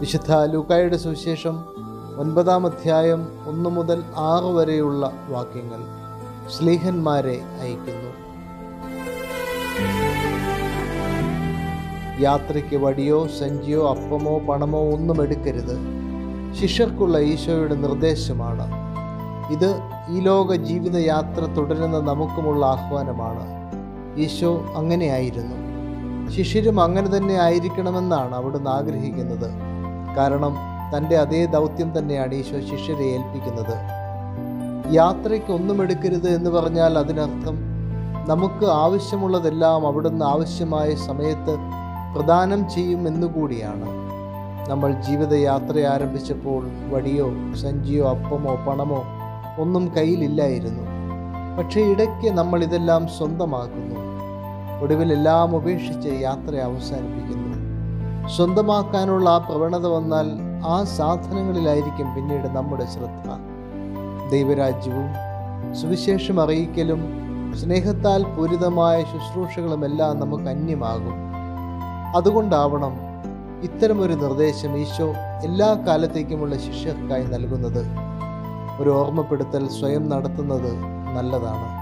വിശുദ്ധ ലൂക്കായുടെ സുവിശേഷം ഒൻപതാം അധ്യായം ഒന്ന് മുതൽ ആറ് വരെയുള്ള വാക്യങ്ങൾ സ്ലീഹന്മാരെ അയക്കുന്നു യാത്രയ്ക്ക് വടിയോ സഞ്ചിയോ അപ്പമോ പണമോ ഒന്നും എടുക്കരുത് ശിഷ്യർക്കുള്ള ഈശോയുടെ നിർദ്ദേശമാണ് ഇത് ഈ ലോക ജീവിതയാത്ര തുടരുന്ന നമുക്കുമുള്ള ആഹ്വാനമാണ് ഈശോ അങ്ങനെയായിരുന്നു ശിഷ്യരും അങ്ങനെ തന്നെ ആയിരിക്കണമെന്നാണ് അവിടുന്ന് ആഗ്രഹിക്കുന്നത് കാരണം തൻ്റെ അതേ ദൗത്യം തന്നെയാണ് ഈശോ ശിഷ്യരെ ഏൽപ്പിക്കുന്നത് യാത്രയ്ക്ക് ഒന്നും എടുക്കരുത് എന്ന് പറഞ്ഞാൽ അതിനർത്ഥം നമുക്ക് ആവശ്യമുള്ളതെല്ലാം അവിടുന്ന് ആവശ്യമായ സമയത്ത് പ്രദാനം ചെയ്യും എന്നുകൂടിയാണ് നമ്മൾ ജീവിതയാത്ര ആരംഭിച്ചപ്പോൾ വടിയോ സഞ്ചിയോ അപ്പമോ പണമോ ഒന്നും കയ്യിലില്ലായിരുന്നു പക്ഷേ ഇടയ്ക്ക് നമ്മൾ ഇതെല്ലാം സ്വന്തമാക്കുന്നു ഒടുവിൽ എല്ലാം ഉപേക്ഷിച്ച് യാത്ര അവസാനിപ്പിക്കുന്നു സ്വന്തമാക്കാനുള്ള ആ പ്രവണത വന്നാൽ ആ സാധനങ്ങളിലായിരിക്കും പിന്നീട് നമ്മുടെ ശ്രദ്ധ ദൈവരാജ്യവും സുവിശേഷം അറിയിക്കലും സ്നേഹത്താൽ പൂരിതമായ ശുശ്രൂഷകളുമെല്ലാം നമുക്ക് അന്യമാകും അതുകൊണ്ടാവണം ഇത്തരമൊരു നിർദ്ദേശം ഈശോ എല്ലാ കാലത്തേക്കുമുള്ള ശിഷ്യർക്കായി നൽകുന്നത് ഒരു ഓർമ്മപ്പെടുത്തൽ സ്വയം നടത്തുന്നത് നല്ലതാണ്